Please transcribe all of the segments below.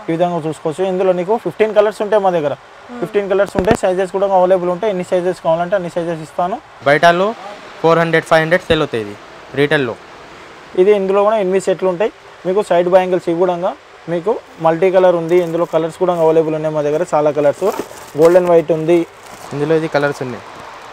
ఈ విధంగా చూసుకోవచ్చు ఇందులో నీకు ఫిఫ్టీన్ కలర్స్ ఉంటాయి మా దగ్గర ఫిఫ్టీన్ కలర్స్ ఉంటాయి సైజెస్ కూడా అవైలబుల్ ఉంటాయి ఎన్ని సైజెస్ కావాలంటే అన్ని సైజెస్ ఇస్తాను బయటలో four hundred five hundred sale అవుతాయి ఇది రీటైల్లో ఇది ఇందులో కూడా ఎనిమిది సెట్లు ఉంటాయి మీకు సైడ్ బ్యాంగిల్స్ ఇవి కూడా మీకు మల్టీ కలర్ ఉంది ఇందులో కలర్స్ కూడా అవైలబుల్ ఉన్నాయి మా దగ్గర చాలా కలర్స్ గోల్డెన్ వైట్ ఉంది ఇందులో ఇది కలర్స్ ఉన్నాయి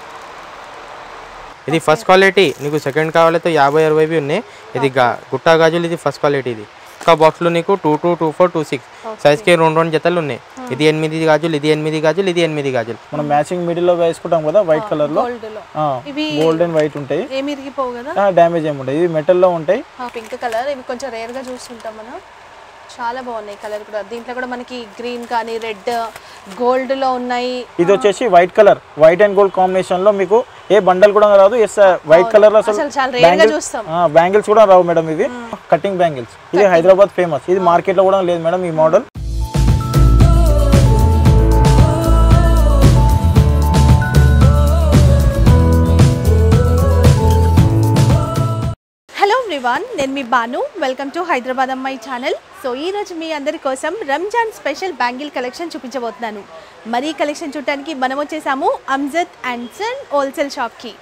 ఇది ఫస్ట్ క్వాలిటీ నీకు సెకండ్ కావాలంటే యాభై అరవై ఉన్నాయి ఇది గా గుట్టా గాజులు ఇది ఫస్ట్ క్వాలిటీ ఇది ఒక బాక్స్లో నీకు two two two four two six సైజ్కి రెండు రెండు జతలు ఉన్నాయి ఇది ఎనిమిది గాజులు ఇది ఎనిమిది గాజులు ఇది ఎనిమిది గాజులు మనం మ్యాచింగ్ మిడిల్లో వేసుకుంటాం కదా వైట్ కలర్ లో గోల్డ్ లో ఇవి గోల్డెన్ వైట్ ఉంటాయి ఏమి ఇరిగిపోవు కదా డ్యామేజ్ ఏమి ఉంటాయి ఇది మెటల్లో ఉంటాయి పింక్ కలర్ ఇవి కొంచెం రేర్ గా చూస్తుంటాం మనం చాలా బాగున్నాయి కలర్ కూడా దీంట్లో కూడా మనకి గ్రీన్ కానీ రెడ్ గోల్డ్ లో ఉన్నాయి ఇది వచ్చేసి white colour white and gold combination లో మీకు ఏ బండల్ కూడా రాదు ఎస్ వైట్ కలర్ అసలు అసలు చాలా రేర్ గా చూస్తాం బ్యాంగిల్స్ కూడా రావు మేడం ఇవి కటింగ్ బ్యాంగిల్స్ ఇది హైదరాబాద్ ఫేమస్ ఇది మార్కెట్ లో కూడా లేదు మేడం ఈ మోడల్ హలో ఎవ్రీవాన్ నేను మీ బాను వెల్కమ్ టు హైదరాబాద్ అమ్మాయి ఛానల్ సో ఈ రోజు మీ అందరి కోసం రంజాన్ స్పెషల్ బ్యాంగిల్ కలెక్షన్ చూపించబోతున్నాను మరి ఈ కలెక్షన్ చూడటానికి మనం వచ్చేసాము అమ్జద్ అండ్ సన్ హోల్సేల్ షాప్కి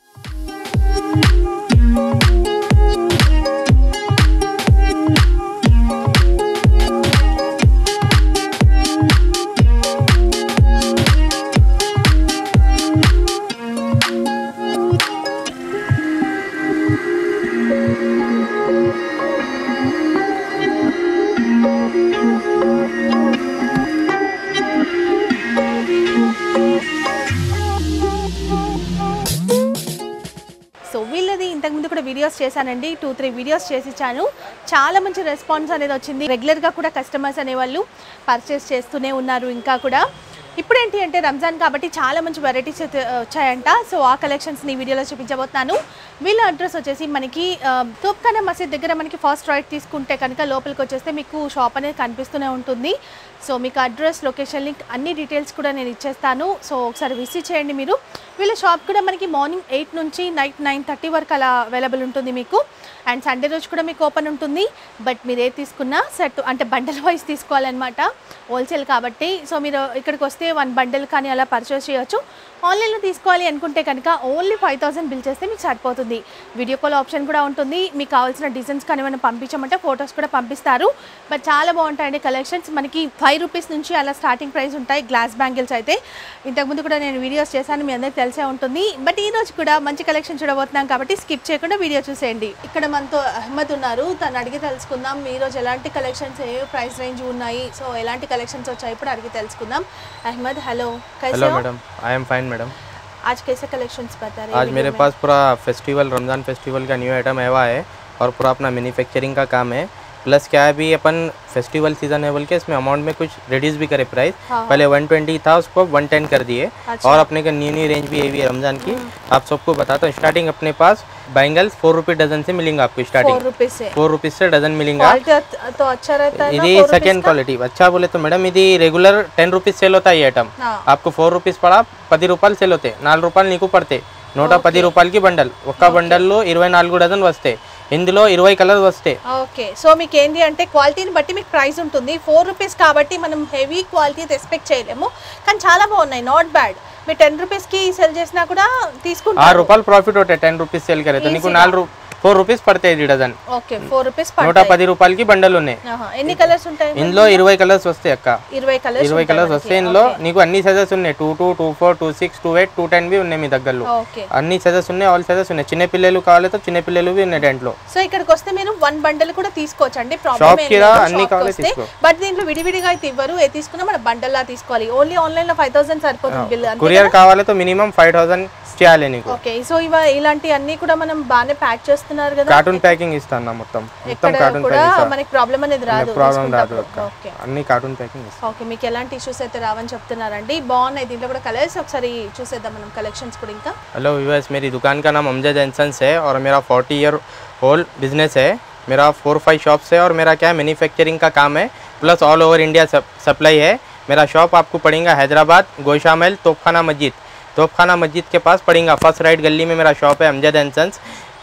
సో వీళ్ళది ఇంతకుముందు కూడా వీడియోస్ చేశానండి టూ త్రీ వీడియోస్ చేసి ఇచ్చాను చాలా మంచి రెస్పాన్స్ అనేది వచ్చింది రెగ్యులర్గా కూడా కస్టమర్స్ అనేవాళ్ళు పర్చేస్ చేస్తూనే ఉన్నారు ఇంకా కూడా ఇప్పుడు ఏంటి అంటే రంజాన్ కాబట్టి చాలా మంచి వెరైటీస్ వచ్చాయంట సో ఆ కలెక్షన్స్ని ఈ వీడియోలో చూపించబోతున్నాను వీళ్ళ అడ్రస్ వచ్చేసి మనకి ఆ, తోప్ఖానా మసీద్ దగ్గర మనకి ఫస్ట్ రైట్ తీసుకుంటే కనుక లోపలికి వచ్చేస్తే మీకు షాప్ అనేది కనిపిస్తూనే ఉంటుంది సో మీకు అడ్రస్ లొకేషన్ లింక్ అన్ని డీటెయిల్స్ కూడా నేను ఇచ్చేస్తాను సో ఒకసారి విజిట్ చేయండి మీరు వీళ్ళ షాప్ కూడా మనకి మార్నింగ్ ఎయిట్ నుంచి నైట్ నైన్ థర్టీ వరకు అలా అవైలబుల్ ఉంటుంది మీకు అండ్ సండే రోజు కూడా మీకు ఓపెన్ ఉంటుంది బట్ మీరు ఏది తీసుకున్నా సెట్ అంటే బండల్ వైజ్ తీసుకోవాలన్నమాట హోల్సేల్ కాబట్టి సో మీరు ఇక్కడికి వస్తే వన్ బండల్ కానీ అలా పర్చేస్ చేయొచ్చు ఆన్లైన్లో తీసుకోవాలి అనుకుంటే కనుక ఓన్లీ ఫైవ్ థౌసండ్ బిల్ చేస్తే మీకు సరిపోతుంది వీడియో కాల్ ఆప్షన్ కూడా ఉంటుంది మీకు కావాల్సిన డిజైన్స్ కానీ ఏమైనా పంపించమంటే ఫొటోస్ కూడా పంపిస్తారు బట్ చాలా బాగుంటాయండి కలెక్షన్స్ మనకి ఫైవ్ రూపీస్ నుంచి అలా స్టార్టింగ్ ప్రైస్ ఉంటాయి గ్లాస్ బ్యాంగిల్స్ అయితే ఇంతకుముందు కూడా నేను వీడియోస్ చేశాను మీ అందరికీ తెలిసే ఉంటుంది బట్ ఈ రోజు కూడా మంచి కలెక్షన్ చూడబోతున్నాం కాబట్టి స్కిప్ చేయకుండా వీడియో చూసేయండి ఇక్కడ మనతో అహ్మద్ ఉన్నారు తను అడిగి తెలుసుకుందాం ఈ రోజు ఎలాంటి కలెక్షన్స్ ఏ ప్రైస్ రేంజ్ ఉన్నాయి సో ఎలాంటి కలెక్షన్స్ వచ్చాయి ఇప్పుడు అడిగి తెలుసుకుందాం Ahmed hello hello madam I am fine madam आज कैसे कलेक्शंस बता रहे हैं आज मेरे पास पूरा फेस्टिवल रमज़ान फेस्टिवल का न्यू आइटम आया है और पूरा अपना मैन्युफैक्चरिंग का काम है प्लस क्या है अभी अपन फेस्टिवल सीजन है बोल के इसमें अमाउंट में कुछ रिड्यूस भी करे प्राइस हाँ। पहले 120 था उसको 110 कर दिए और अपने का न्यू न्यू रेंज भी है रमज़ान की आप सबको बताता हूँ स्टार्टिंग अपने पास बैंगल्स फोर रुपये डजन से मिलेंगे आपको फोर स्टार्टिंग रुपीज से फोर रुपीज से डजन मिलेगा क्वालिटी तो अच्छा रहता है ना ఇది four rupees సెకండ్ का? క్వాలిటీ अच्छा बोले तो మేడం ఇది రెగ్యులర్ టెన్ రూపీస్ సేల్ అవుతాయి ఈ ఐటమ్ हाँ आपको फोर రూపీస్ పడా పది రూపాయలు సేల్ అవుతాయి నాలుగు రూపాయలు నీకు పడతాయి నూట పది రూపాయలకి బండల్ ఒక్క బండల్లో ఇరవై నాలుగు డజన్ వస్తాయి ఇందులో ఇరవై కలర్స్ వస్తాయి ఓకే సో మీకు ఏంటి అంటే క్వాలిటీని బట్టి మీకు ప్రైస్ ఉంటుంది ఫోర్ రూపీస్ కాబట్టి మనం హెవీ క్వాలిటీ ఎక్స్పెక్ట్ చేయలేము కానీ చాలా బాగున్నాయి నాట్ బ్యాడ్ మీరు టెన్ రూపీస్కి సెల్ చేసినా కూడా ఆరు తీసుకుంటారు రూపాయలు ప్రాఫిట్ అవుతాయి టెన్ రూపీస్ సేల్ కరే నీకు నాలుగు ఫోర్ రూపీస్ పడతాయి ఇది డజన్ ఓకే ఫోర్ రూపీస్ నూట పది రూపాయలకి బండల్ ఉన్నాయి ఆహా. ఎన్ని కలర్స్ ఉంటాయి ఇందులో ఇరవై కలర్స్ వస్తాయి అక్క ఇరవై కలర్స్ ఇరవై కలర్స్ వస్తాయి ఇందులో నీకు అన్ని సైజెస్ ఉన్నాయి two two two four two six two eight two ten B ఉన్నాయి మీ దగ్గరలో ఓకే అన్ని సైజెస్ ఉన్నాయి ఆల్ సైజెస్ ఉన్నాయి చిన్న పిల్లలు కావాలి తో చిన్న పిల్లలు ఉన్నాయి దాంట్లో సో ఇక్కడికి వస్తే మీరు వన్ బండల్ కూడా తీసుకోవచ్చు అండి Shop కి రా, అన్ని కావాలి తీసుకో. బట్ దీంట్లో విడివిడిగా అయితే ఇవ్వరు ఏ తీసుకున్నా మన బండల్ లా తీసుకోవాలి ఓన్లీ ఆన్లైన్ లో ఫైవ్ థౌసండ్ సరిపోతుంది బిల్ అంతే కొరియర్ కావాలి తో మినిమం ఫైవ్ థౌసండ్ చేయాలి నీకు ఓకే సో ఇవ ఇలాంటి అన్ని కూడా మనం బాగానే ప్యాక్ చేస్తున్నారు కదా కార్టూన్ ప్యాకింగ్ ఇస్తాను మొత్తం మొత్తం ఎక్కడ కార్టూన్ కూడా ప్యాకింగ్ మనకి ప్రాబ్లం అనేది రాదు ప్రాబ్లం రాదు వేసుకుంటప్పుడు. అక్క ఓకే అన్ని కార్టూన్ ప్యాకింగ్ ఇస్తాను ఓకే మీకు ఎలాంటి ఇష్యూస్ అయితే రావని చెప్తున్నారండి బాగున్నాయి దీంట్లో కూడా కలర్స్ ఒకసారి చూసేద్దాం మనం కలెక్షన్స్ కూడా ఇంకా हेलो व्यूअर्स मेरी दुकान का नाम अमजद एंसन्स है और मेरा फोर्टी ईयर ओल्ड बिजनेस है मेरा फोर फाइव शॉप्स है और मेरा क्या है मैन्युफैक्चरिंग का काम है plus all over India supply है मेरा शॉप आपको पड़ेगा हैदराबाद गोशा महल तोपखाना मस्जिद तोपखाना मस्जिद के पास पड़ेगा फर्स्ट राइट गली में मेरा शॉप है अमजद एंड सन्स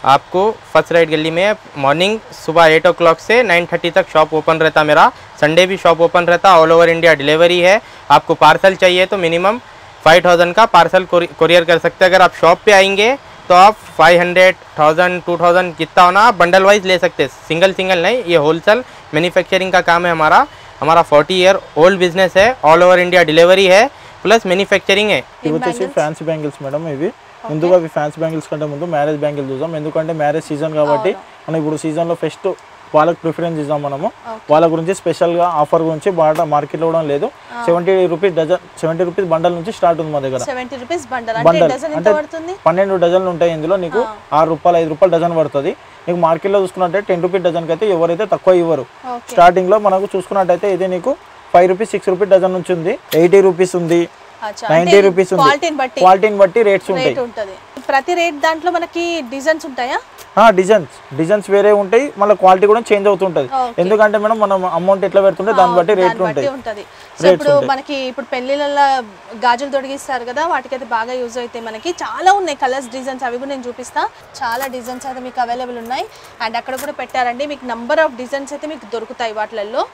आपको फर्स्ट राइट गली में मॉर्निंग सुबह एट ओ क्लॉक से नाइन थर्टी तक शॉप ओपन रहता मेरा संडे भी शॉप ओपन रहता ऑल ओवर इंडिया डिलीवरी है आपको पार्सल चाहिए तो मिनिमम फाइव थाउजेंड का पार्सल कोरियर कर सकते हैं अगर आप शॉप पे आएंगे तो आप five hundred thousand two thousand कितना होना आप बंडल वाइज ले सकते हैं सिंगल सिंगल नहीं ये होलसेल मैन्युफैक्चरिंग का काम है हमारा हमारा फोर्टी ईयर ओल्ड बिजनेस है ऑल ओवर इंडिया डिलीवरी है प्लस मैन्युफैक्चरिंग है ఇవి వచ్చేసి ఫ్యాన్సీ బ్యాంగిల్స్ మేడం ఇవి ముందుగా అవి ఫ్యాన్సీ బ్యాంగిల్స్ కంటే ముందు మ్యారేజ్ బ్యాంగిల్ చూద్దాం ఎందుకంటే మ్యారేజ్ సీజన్ కాబట్టి మనం ఇప్పుడు సీజన్లో ఫస్ట్ వాళ్ళకి ప్రిఫరెన్స్ ఇద్దాం మనము వాళ్ళ గురించి స్పెషల్గా ఆఫర్ గురించి బాగా మార్కెట్లో కూడా లేదు seventy rupees dozen seventy rupees bundle నుంచి స్టార్ట్ ఉంది మా దగ్గర సెవెంటీ రూపీస్ బండల్ అంటే బండల్ డజన్ ఎంత అంటే పడుతుంది పన్నెండు డజన్లు ఉంటాయి ఇందులో నీకు ఆరు రూపాయలు ఐదు రూపాయలు డజన్ పడుతుంది నీకు మార్కెట్లో చూసుకున్నట్టే టెన్ రూపీస్ డజన్కి అయితే ఎవరైతే తక్కువ ఇవ్వరు ఓకే స్టార్టింగ్లో మనకు చూసుకున్నట్టయితే ఇది నీకు five rupees six rupees dozen నుంచి ఉంది ఎయిటీ రూపీస్ ఉంది అచ్చా నైంటీ రూపీస్ ఉంది క్వాలిటీని బట్టి క్వాలిటీని బట్టి రేట్స్ ఉంటాయి రేట్ ఉంటుంది ప్రతి రేట్ దాంట్లో మనకి డిజైన్స్ ఉంటాయా డిజైన్స్ డిజైన్స్ వేరే ఉంటాయి మళ్ళీ క్వాలిటీ కూడా చేంజ్ అవుతుంటది Okay. ఎందుకంటే మనం మనం అమౌంట్ ఎట్లా పెడుతుంటే దాన్ని బట్టి రేట్లు దాన్ని ఉంటాయి బట్టి ఉంటది సో ఇప్పుడు మనకి ఇప్పుడు పెళ్లిళ్ళల్లో గాజులు తొడిగిస్తారు కదా వాటికైతే బాగా యూజ్ అవుతాయి మనకి చాలా ఉన్నాయి కలర్స్ డిజైన్స్ అవి కూడా నేను చూపిస్తా చాలా డిజైన్స్ అయితే మీకు అవైలబుల్ ఉన్నాయి అండ్ అక్కడ కూడా పెట్టారండి మీకు నంబర్ ఆఫ్ డిజైన్స్ అయితే మీకు దొరుకుతాయి వాటిలలో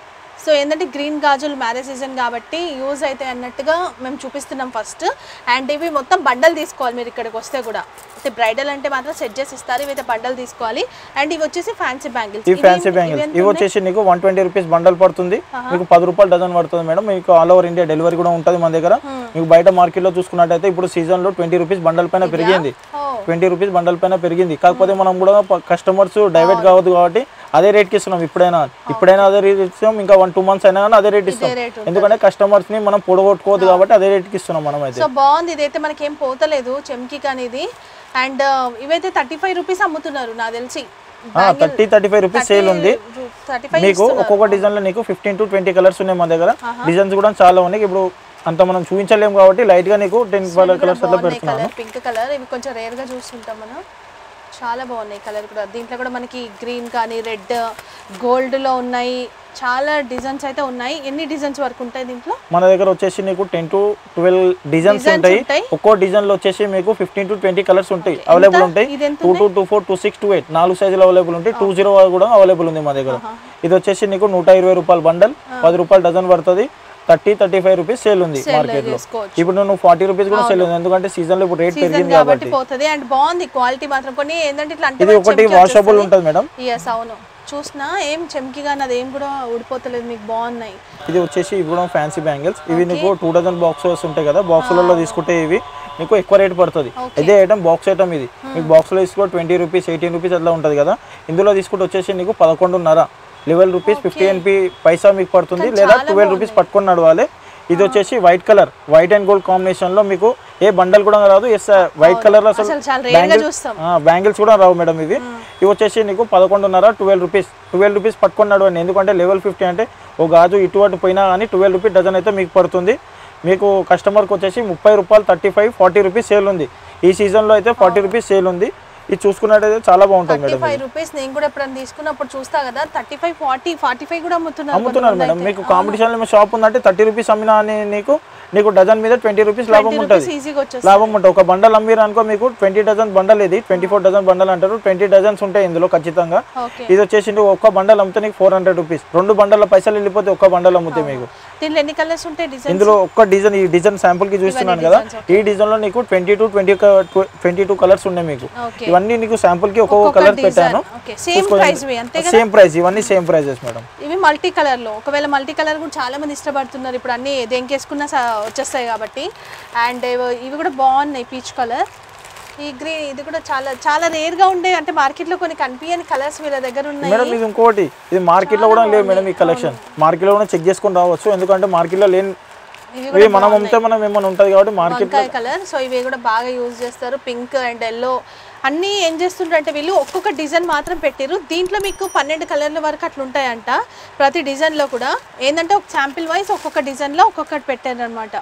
సో ఏంటంటే గ్రీన్ గాజులు మ్యారేజ్ సీజన్ కాబట్టి యూజ్ అయితే అన్నట్టుగా మేము చూపిస్తున్నాం ఫస్ట్ అండ్ ఇవి మొత్తం బండలు తీసుకోవాలి మీరు ఇక్కడికి వస్తే కూడా అంటే బ్రైడల్ అంటే మాత్రం సెట్ చేసి ఇస్తారు ఇవైతే బండలు తీసుకోవాలి అండ్ ఇవి వచ్చేసి ఫ్యాన్సీ బ్యాంగిల్స్ ఈ ఫ్యాన్సీ బ్యాంగిల్స్ ఇవి వచ్చేసి నీకు వన్ ట్వంటీ రూపీస్ బండల్ పడుతుంది మీకు పది రూపాయలు డజన్ పడుతుంది మేడం మీకు ఆల్ ఓవర్ ఇండియా డెలివరీ కూడా ఉంటుంది మన దగ్గర మీకు బయట మార్కెట్ లో చూసుకున్నట్టయితే ఇప్పుడు సీజన్ లో ట్వంటీ రూపీస్ బండల్ పైన పెరిగింది ఓ ట్వంటీ రూపీస్ బండల్ పైన పెరిగింది కాకపోతే మనం కూడా కస్టమర్స్ డైవర్ట్ కావద్దు కాబట్టి అదే రేట్కి ఇస్తున్నాం ఇప్పుడైనా ఇప్పుడైనా అదే రేట్ ఇస్తాం ఇంకా వన్ టూ మంత్స్ అయినా కానీ అదే రేట్ ఇస్తాం రేట్ ఎందుకంటే కస్టమర్స్ ని మనం పొడగొట్టుకోవద్దు కాబట్టి అదే రేట్కి ఇస్తున్నాం మనం అయితే సో బాగుంది ఇదైతే మనకి ఏం పోతలేదు చెమ్కి కానీ ఇది అండ్ ఇవైతే థర్టీ ఫైవ్ రూపీస్ అమ్ముతున్నారు నాకు తెలిసి thirty thirty five rupees sale ఉంది థర్టీ ఫైవ్ మీకు ఒక్కొక్క డిజైన్ లో నీకు ఫిఫ్టీన్ టు ట్వంటీ కలర్స్ ఉన్నాయి మన దగ్గర డిజైన్స్ కూడా చాలా ఉన్నాయి ఇప్పుడు అంత మనం చూపించలేము కాబట్టి లైట్ గా నీకు టెన్ కలర్స్ అట్లా పెడుతున్నాను కలర్ పింక్ కలర్ ఇవి కొంచెం రేర్ గా చూస్తుంటాం మనం చాలా బాగున్నాయి కలర్ కూడా దీంట్లో కూడా మనకి గ్రీన్ కానీ రెడ్ గోల్డ్ లో ఉన్నాయి చాలా డిజైన్స్ అయితే ఉన్నాయి ఎన్ని డిజైన్స్ వరకు ఉంటాయి దీంట్లో మన దగ్గర వచ్చేసి నీకు ten to twelve designs Designs ఉంటాయి ఉంటాయి. ఒక్కో డిజైన్ లో వచ్చేసి మీకు ఫిఫ్టీన్ టు ట్వంటీ కలర్స్ ఉంటాయి అవైలబుల్ ఉంటాయి ఇది ఎంత two two two four two six two eight నాలుగు సైజులు అవైలబుల్ ఉంటాయి టూ జీరో కూడా అవైలబుల్ ఉంది మా దగ్గర ఇది వచ్చేసి నీకు నూట ఇరవై రూపాయల బండల్ పది రూపాయలు డజన్ పడుతుంది thirty thirty five rupees sale ఉంది మార్కెట్ లో చేసుకోవచ్చు ఇప్పుడు నువ్వు ఫార్టీ రూపీస్ కూడా సేల్ ఉంది ఎందుకంటే సీజన్ లో ఇప్పుడు రేట్ సీజన్ పెరిగింది కాబట్టి కాబట్టి పోతుంది అండ్ బాగుంది క్వాలిటీ మాత్రం కొన్ని ఏంటంటే ఇట్లా ఇది ఒకటి వాషబుల్ ఉంటుంది మేడం ఎస్ అవును చూసినా ఏం చెమ్కిగా అది ఏం కూడా ఊడిపోతలేదు మీకు బాగున్నాయి ఇది వచ్చేసి ఇవి కూడా ఫ్యాన్సీ బ్యాంగిల్స్ ఇవి నీకు టూ డజన్ బాక్సెస్ ఉంటాయి కదా బాక్సులలో తీసుకుంటే ఇవి నీకు ఎక్కువ రేట్ పడుతుంది ఇదే ఐటమ్ బాక్స్ ఐటమ్ ఇది మీకు బాక్స్లో తీసుకో ట్వంటీ రూపీస్ ఎయిటీన్ రూపీస్ అట్లా ఉంటుంది కదా ఇందులో తీసుకుంటే వచ్చేసి నీకు పదకొండున్నర లెవెల్ రూపీస్ ఫిఫ్టీ ఎన్పి పైసా మీకు పడుతుంది లేదా ట్వెల్వ్ రూపీస్ పట్టుకొని నడవాలి ఇది వచ్చేసి white colour white and gold combination లో మీకు ఏ బండల్ కూడా రాదు ఎస్ వైట్ కలర్ అసలు అసలు చాలా రేర్ గా చూస్తాం బ్యాంగిల్స్ కూడా రావు మేడం ఇవి ఇవి వచ్చేసి నీకు పదకొండున్నర ట్వెల్వ్ రూపీస్ ట్వెల్వ్ రూపీస్ పట్టుకొని నడవండి ఎందుకంటే లెవెల్ ఫిఫ్టీ అంటే ఒక గాజు ఇటు అటు పోయినా కానీ ట్వెల్వ్ రూపీస్ డజన్ అయితే మీకు పడుతుంది మీకు కస్టమర్కి వచ్చేసి ముప్పై రూపాయలు thirty five forty rupees sale ఉంది ఈ సీజన్లో అయితే ఫార్టీ రూపీస్ సేల్ ఉంది ఇది చూసుకున్నట్టయితే చాలా బాగుంటుంది థర్టీ మేడం ఫైవ్ రూపీస్ నేను కూడా ఎప్పుడైనా తీసుకున్నప్పుడు చూస్తా కదా thirty five forty forty five కూడా అమ్ముతున్నారు అమ్ముతున్నారు మేడం మీకు కాంపిటీషన్ షాప్ ఉందంటే థర్టీ రూపీస్ అమ్మినా అని నీకు నీకు డజన్ మీద ట్వంటీ రూపీస్ లాభం ఉంటుంది ఈజీగా వచ్చేస్తుంది లాభం ఉంటుంది ఒక బండల్ అమ్మిరు అనుకో మీకు ట్వంటీ డజన్ బండల్ ఇది ట్వంటీ ఫోర్ డజన్ బండల్ అంటారు ట్వంటీ డజన్స్ ఉంటాయి ఇందులో ఖచ్చితంగా ఓకే ఇది వచ్చేసి నీకు ఒక్క బండల్ అమ్మితే నీకు ఫోర్ హండ్రెడ్ రూపీస్ రెండు బండల పైసలు వెళ్ళిపోతే ఒక్క బండల్ అమ్ముతాయి మీకు దీంట్లో ఎన్ని కలర్స్ ఉంటాయి డిజైన్ ఇందులో ఒక్క డిజైన్ ఈ డిజైన్ శాంపుల్ కి చూస్తున్నాను కదా ఈ డిజైన్ లో నీకు twenty to twenty twenty two colours ఉన్నాయి మీకు ఓకే ఇవన్నీ నీకు శాంపుల్ కి ఒక్కొక్క కలర్ పెట్టాను ఓకే సేమ్ ప్రైస్ అంతే సేమ్ ప్రైస్ ఇవన్నీ సేమ్ ప్రైజెస్ మేడం ఇవి మల్టీ కలర్ లో ఒకవేళ మల్టీ కలర్ కూడా చాలా మంది ఇష్టపడుతున్నారు ఇప్పుడు అన్ని దేనికేసుకున్నా స- వచ్చేస్తాయి కాబట్టి అండ్ ఇవి కూడా బాగున్నాయి పీచ్ కలర్ ఈ గ్రీన్ ఇది కూడా చాలా చాలా రేర్ గా ఉండే అంటే మార్కెట్ లో కొన్ని కనిపించని కలర్స్ వీళ్ళ దగ్గర ఉన్నాయి మేడం ఇది ఇంకోటి ఇది మార్కెట్ లో కూడా లేవు మేడం ఈ కలెక్షన్ మార్కెట్ లో కూడా చెక్ చేసుకొని రావచ్చు ఎందుకంటే మార్కెట్ లో లేని ఇవి ఇవి మనం అమ్మితే మనం ఏమైనా ఉంటుంది కాబట్టి మార్కెట్ వంకాయ కలర్ సో ఇవి కూడా బాగా యూజ్ చేస్తారు పింక్ అండ్ ఎల్లో అన్నీ ఏం చేస్తుంటారంటే వీళ్ళు ఒక్కొక్క డిజైన్ మాత్రం పెట్టిరు దీంట్లో మీకు పన్నెండు కలర్ల వరకు అట్లా ఉంటాయంట ప్రతి డిజైన్లో కూడా ఏంటంటే ఒక శాంపిల్ వైజ్ ఒక్కొక్క డిజైన్లో ఒక్కొక్కటి పెట్టారు అనమాట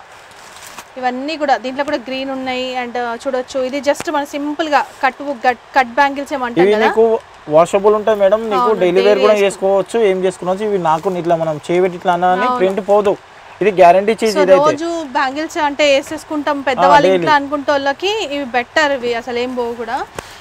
ఇవన్నీ కూడా దీంట్లో కూడా గ్రీన్ ఉన్నాయి అండ్ చూడొచ్చు ఇది జస్ట్ మన సింపుల్గా కట్ కట్ కట్ బ్యాంగిల్స్ ఏమంటాం ఇవి కదా నీకు వాషబుల్ ఉంటుంది మేడం నీకు డైలీ వేర్ కూడా చేసుకోవచ్చు ఏం చేసుకోవచ్చు ఇవి నాకు ఇట్లా మనం చేయబెట్టి ఇట్లా అన్నా అని ప్రింట్ పోదు ఇది గ్యారంటీ చీజ్ సో ఇదైతే రోజు బ్యాంగిల్స్ అంటే వేసేసుకుంటాం పెద్దవాళ్ళు ఇంట్లో అనుకుంటే వాళ్ళకి ఇవి బెటర్ ఇవి అసలు ఏం పోవు కూడా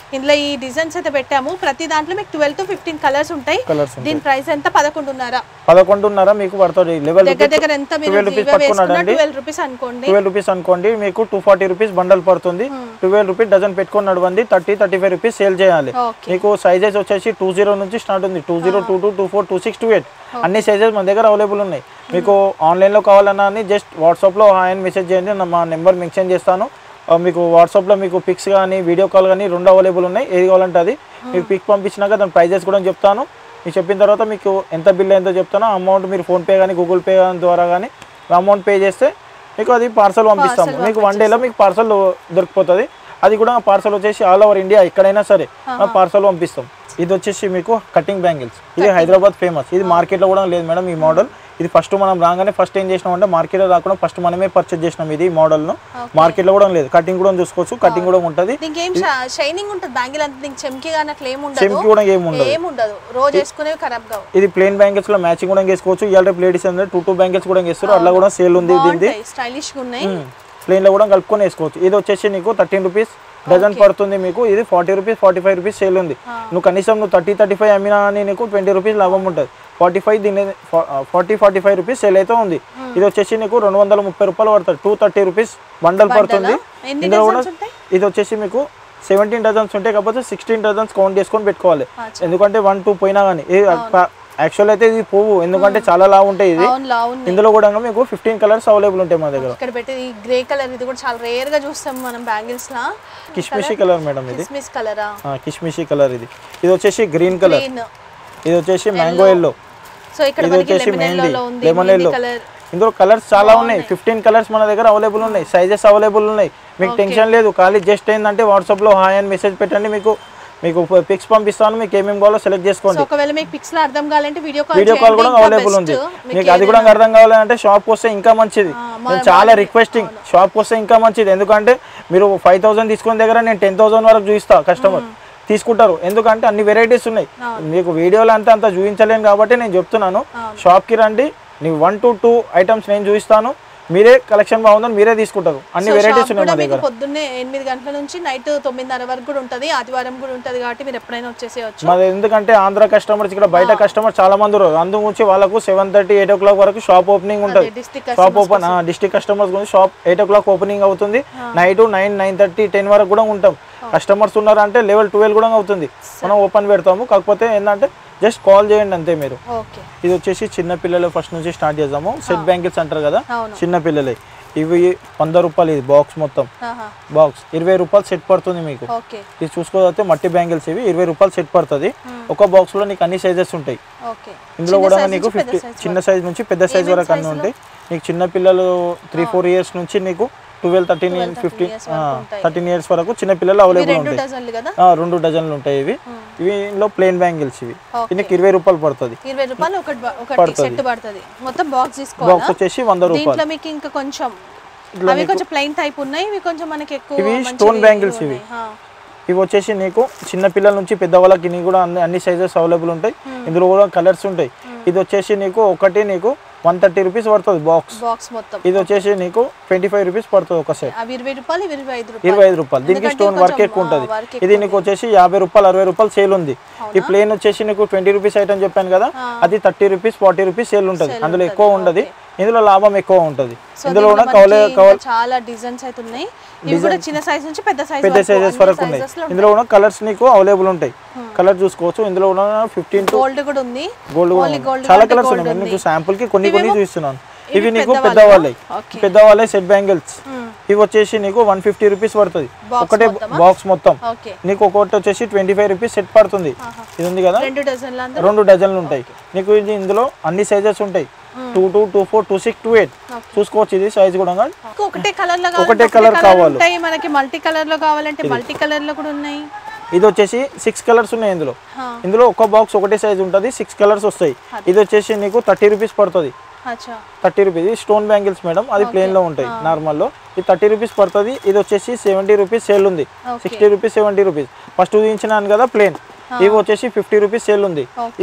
ఇందులో ఈ డిజైన్స్ అయితే పెట్టాము ప్రతి దాంట్లో మీకు ట్వెల్వ్ టు ఫిఫ్టీన్ కలర్స్ ఉంటాయి కలర్స్ దీని ప్రైస్ ఎంత పదకొండున్నర పదకొండున్నర మీకు పడుతుంది లెవెల్ దగ్గర దగ్గర ఎంత మీరు ట్వెల్వ్ రూపీస్ ఇవే వేసుకున్నా పట్టుకున్నాడండి ట్వెల్వ్ రూపీస్ అనుకోండి ట్వెల్వ్ రూపీస్ అనుకోండి మీకు టూ ఫార్టీ రూపీస్ బండల్ పడుతుంది ట్వెల్వ్ రూపీస్ డజన్ పెట్టుకొని నడవండి thirty thirty five rupees sale చేయాలి ఓకే మీకు సైజెస్ వచ్చేసి టూ జీరో నుంచి స్టార్ట్ ఉంది two zero two two two four two six two eight అన్ని సైజెస్ మన దగ్గర అవైలబుల్ ఉన్నాయి మీకు ఆన్లైన్లో కావాలన్నా అని జస్ట్ వాట్సాప్లో ఆయన మెసేజ్ చేయండి నా- మా నెంబర్ మెన్షన్ చేస్తాను ఆ, మీకు వాట్సాప్లో మీకు పిక్స్ కానీ వీడియో కాల్ కానీ రెండు అవైలబుల్ ఉన్నాయి ఏది కావాలంటే అది మీకు పిక్ పంపించినాక దాని ప్రైజెస్ కూడా చెప్తాను మీకు చెప్పిన తర్వాత మీకు ఎంత బిల్ ఎంతో చెప్తానో అమౌంట్ మీరు ఫోన్పే కానీ గూగుల్ పే కానీ ద్వారా కానీ అమౌంట్ పే చేస్తే మీకు అది పార్సల్ పంపిస్తాము మీకు వన్ డేలో మీకు పార్సల్ దొరికిపోతుంది అది కూడా పార్సల్ వచ్చేసి ఆల్ ఓవర్ ఇండియా ఎక్కడైనా సరే పార్సల్ పంపిస్తాం ఇది వచ్చేసి మీకు కటింగ్ బ్యాంగిల్స్ ఇది హైదరాబాద్ ఫేమస్ ఇది మార్కెట్లో కూడా లేదు మేడం ఈ మోడల్ ఇది ఫస్ట్ మనం రాగానే ఫస్ట్ ఏం చేసినాం అంటే మార్కెట్లో రాకుండా ఫస్ట్ మనమే పర్చేజ్ చేసినాం ఇది ఈ మోడల్ను మార్కెట్లో కూడా లేదు కటింగ్ కూడా చూసుకోవచ్చు కటింగ్ కూడా ఉంటుంది దీనికి ఏం షైనింగ్ ఉంటుంది బ్యాంగిల్ అంతా దీనికి చెమ్కి కానీ అట్లా ఏమి ఉండదు చెంకి కూడా ఏమి ఉండదు ఏం ఉండదు రోజు వేసుకునేవి ఖరాబ్ కావు ఇది ప్లేన్ బ్యాంగిల్స్ లో మ్యాచింగ్ కూడా వేసుకోవచ్చు ఇవాళ రేపు లేడీస్ అంటే టూ టూ బ్యాంగిల్స్ కూడా వేస్తారు అట్లా కూడా సేల్ ఉంది దీనిది స్టైలిష్ గా ఉన్నాయి ప్లేన్ లో కూడా కలుపుకొని వేసుకోవచ్చు ఇది వచ్చేసి నీకు థర్టీన్ రూపీస్ డజన్ పడుతుంది మీకు ఇది forty rupees forty five rupees sale ఉంది నువ్వు కనీసం నువ్వు థర్టీ థర్టీ ఫైవ్ అమ్మినా అని నీకు ట్వంటీ రూపీస్ లాభం ఉంటుంది ఫార్టీ ఫైవ్ దీని forty forty five rupees sale అయితే ఉంది ఇది వచ్చేసి నీకు రెండు వందల ముప్పై రూపాయలు పడుతుంది టూ థర్టీ రూపీస్ బండల్ పడుతుంది ఎన్ని ఇందులో కూడా డజన్స్ ఉంటాయి ఇది వచ్చేసి మీకు సెవెంటీన్ డజన్స్ ఉంటాయి కాకపోతే సిక్స్టీన్ డజన్స్ కౌంట్ చేసుకొని పెట్టుకోవాలి ఎందుకంటే వన్ టూ పోయినా కానీ యాక్చువల్ అయితే ఇది పువ్వు ఎందుకంటే చాలా లావు ఉంటాయి ఇది అవును లా ఉంది ఇందులో కూడా మీకు ఫిఫ్టీన్ కలర్స్ అవైలబుల్ ఉంటాయి మా దగ్గర ఇక్కడ పెట్టేది ఈ గ్రే కలర్ ఇది కూడా చాలా రేర్ గా చూస్తాం మనం బ్యాంగిల్స్ లా కిష్మిషి కలర్ మేడం ఇది కిస్మిస్ కలరా ఆ, కిష్మిషి కలర్ ఇది ఇది వచ్చేసి గ్రీన్ కలర్ గ్రీన్ ఇది వచ్చేసి మ్యాంగో ఎల్లో సో ఇక్కడ ఇది మనకి వచ్చేసి లెమన్ మెహందీ ఎల్లో ఉంది లెమన్ మెహందీ ఎల్లో కలర్ ఇందులో కలర్స్ చాలా ఉన్నాయి ఫిఫ్టీన్ కలర్స్ మన దగ్గర అవైలబుల్ ఉన్నాయి సైజెస్ అవైలబుల్ ఉన్నాయి మీకు టెన్షన్ లేదు ఖాళీ జస్ట్ ఏంటంటే వాట్సాప్లో హాయ్ అని మెసేజ్ పెట్టండి మీకు మీకు పిక్స్ పంపిస్తాను మీకు ఏమేమి కావాలో సెలెక్ట్ చేసుకోండి సో ఒకవేళ మీకు పిక్స్ లో అర్థం కావాలంటే వీడియో కాల్ వీడియో కాల్ కూడా అవైలబుల్ ఉంది మీకు అది కూడా అర్థం కావాలంటే షాప్కి వస్తే ఇంకా మంచిది నేను చాలా రిక్వెస్టింగ్ షాప్కి వస్తే ఇంకా మంచిది ఎందుకంటే మీరు ఫైవ్ థౌసండ్ తీసుకున్న దగ్గర నేను టెన్ థౌసండ్ వరకు చూపిస్తా కస్టమర్ తీసుకుంటారు ఎందుకంటే అన్ని వెరైటీస్ ఉన్నాయి మీకు వీడియోలో అంతా అంత చూపించలేను కాబట్టి నేను చెప్తున్నాను షాప్కి రండి నీవు వన్ టు టూ ఐటమ్స్ నేను చూపిస్తాను మీరే కలెక్షన్ బాగుందని మీరే తీసుకుంటారు అన్ని వెరైటీస్ ఉన్నాయి మా మీకు దగ్గర పొద్దున్నే ఎనిమిది గంటల నుంచి నైట్ తొమ్మిదిన్నర వరకు కూడా ఉంటది ఆదివారం కూడా ఉంటది కాబట్టి మీరు ఎప్పుడైనా వచ్చేసేయచ్చు మాది ఎందుకంటే ఆంధ్ర కస్టమర్స్ ఇక్కడ బయట కస్టమర్ చాలా మంది ఉన్నారు అందు గురించి వాళ్ళకు seven thirty eight o'clock వరకు షాప్ ఓపెనింగ్ ఉంటుంది district shop open district customers గురించి shop eight o'clock opening అవుతుంది night nine nine thirty ten వరకు కూడా ఉంటాం కస్టమర్స్ ఉన్నారంటే లెవెల్ ట్వెల్వ్ కూడా అవుతుంది మనం ఓపెన్ పెడతాము కాకపోతే ఏంటంటే జస్ట్ కాల్ చేయండి అంతే మీరు ఓకే ఇది వచ్చేసి చిన్న పిల్లలు ఫస్ట్ నుంచి స్టార్ట్ చేద్దాము సెట్ బ్యాంకిల్స్ అంటారు కదా అవును చిన్న పిల్లలే ఇవి వంద రూపాయలు ఇది బాక్స్ మొత్తం ఆహా. బాక్స్ ఇరవై రూపాయలు సెట్ పడుతుంది మీకు ఓకే ఇది చూసుకోకపోతే మట్టి బ్యాంగిల్స్ ఇవి ఇరవై రూపాయలు సెట్ పడుతుంది ఒక బాక్స్ లో నీకు అన్ని సైజెస్ ఉంటాయి ఓకే ఇందులో కూడా నీకు ఫిఫ్టీ చిన్న సైజ్ నుంచి పెద్ద సైజ్ వరకు అన్ని ఉంటాయి నీకు చిన్న పిల్లలు త్రీ ఫోర్ ఇయర్స్ నుంచి నీకు twelve thirteen fifteen thirteen years వరకు చిన్న పిల్లలు అవైలబుల్ రెండు ఉంటాయి డజన్లు కదా ఆ, రెండు డజన్లు ఉంటాయి ఇవి ఇవి ఇందులో ప్లెయిన్ బ్యాంగిల్స్ ఇవి దీనికి ఇరవై రూపాయలు పడుతుంది ఇరవై రూపాయలు ఒకటి బ- ఒకటి సెట్ పడుతుంది మొత్తం బాక్స్ తీసుకోవాలా బాక్స్ వచ్చేసి వంద రూపాయలు దీంట్లో మీకు ఇంకా కొంచెం అవి కొంచెం ప్లెయిన్ టైప్ ఉన్నాయి ఇవి కొంచెం మనకి ఎక్కువ ఇవి మంచివి stone bangles ఇవి. ఉన్నాయి. ఆ. ఇవి వచ్చేసి నీకు చిన్న పిల్లల నుంచి పెద్దవాళ్ళకి ఇన్ని కూడా అన్ని అన్ని సైజెస్ అవైలబుల్ ఉంటాయి ఇందులో కూడా కలర్స్ ఉంటాయి ఇది వచ్చేసి నీకు ఒకటి నీకు వన్ థర్టీ రూపీస్ పడుతుంది బాక్స్ బాక్స్ మొత్తం ఇది వచ్చేసి నీకు ట్వంటీ ఫైవ్ రూపీస్ పడుతుంది ఒక సెట్ అవి ఇరవై రూపాయలు ఇవి ఇరవై ఐదు రూపాయలు ఇరవై ఐదు రూపాయలు దీనికి ఎందుకంటే స్టోన్ వర్క్ కొంచెం, ఎక్కువ ఉంటుంది ఆ, work ఇది నీకు వచ్చేసి యాభై రూపాయలు అరవై రూపాయలు సేల్ ఉంది ఈ ప్లేన్ వచ్చేసి నీకు ట్వంటీ రూపీస్ ఐటమ్ చెప్పాను కదా అది thirty rupees forty rupees sale ఉంటుంది అందులో ఎక్కువ ఉండదు ఇందులో లాభం ఎక్కువ ఉంటుంది ఇందులో కూడా కవలే ఇంకా చాలా డిజైన్స్ అయితే ఉన్నాయి ఇవి కూడా చిన్న సైజ్ నుంచి పెద్ద సైజ్ పెద్ద సైజెస్ వరకు ఉన్నాయి ఇందులో కూడా కలర్స్ నీకు అవైలబుల్ ఉంటాయి కలర్ చూసుకోవచ్చు ఇందులో కూడా ఫిఫ్టీన్ టు గోల్డ్ కూడా ఉంది గోల్డ్ Only gold చాలా అంటే కలర్స్ gold ఉన్నాయి ఉంది. నీకు శాంపుల్ కి కొన్ని కొన్ని చూపిస్తున్నాను ఇవి నీకు పెద్దవాళ్ళవా? పెద్దవాళ్ళే Okay. పెద్దవాళ్ళే సెట్ బ్యాంగిల్స్ ఇవి వచ్చేసి నీకు వన్ ఫిఫ్టీ రూపీస్ పడుతుంది Box ఒకటే మొత్తమా? బాక్స్ మొత్తం ఓకే నీకు ఒకటి వచ్చేసి ట్వంటీ ఫైవ్ రూపీస్ సెట్ పడుతుంది ఇది ఉంది కదా రెండు డజన్లు అందరూ రెండు డజన్లు ఉంటాయి నీకు ఇది ఇందులో అన్ని సైజెస్ ఉంటాయి two two two four two six two eight చూసుకోవచ్చు ఇది సైజ్ కూడా ఇంకా ఒకటే కలర్ లో ఒకటే కావాలంటే colour ఒకటే కావాలి. ఉంటాయి మనకి మల్టీ కలర్ లో కావాలంటే మల్టీ కలర్ లో కూడా ఉన్నాయి ఇది వచ్చేసి సిక్స్ కలర్స్ ఉన్నాయి ఇందులో హా. ఇందులో ఒక బాక్స్ ఒకటే సైజ్ ఉంటుంది సిక్స్ కలర్స్ వస్తాయి ఇది వచ్చేసి నీకు థర్టీ రూపీస్ పడుతుంది అచ్చా థర్టీ రూపీస్ ఇది స్టోన్ బ్యాంగిల్స్ మేడం అది ప్లేన్ లో ఉంటాయి నార్మల్ లో ఇది థర్టీ రూపీస్ పడుతుంది ఇది వచ్చేసి సెవెంటీ రూపీస్ సేల్ ఉంది Okay. Sixty rupees seventy rupees first చూపించినాను కదా ప్లేన్ ఇవి వచ్చేసి ఫిఫ్టీ రూపీస్ సేల్ ఉంది ఇది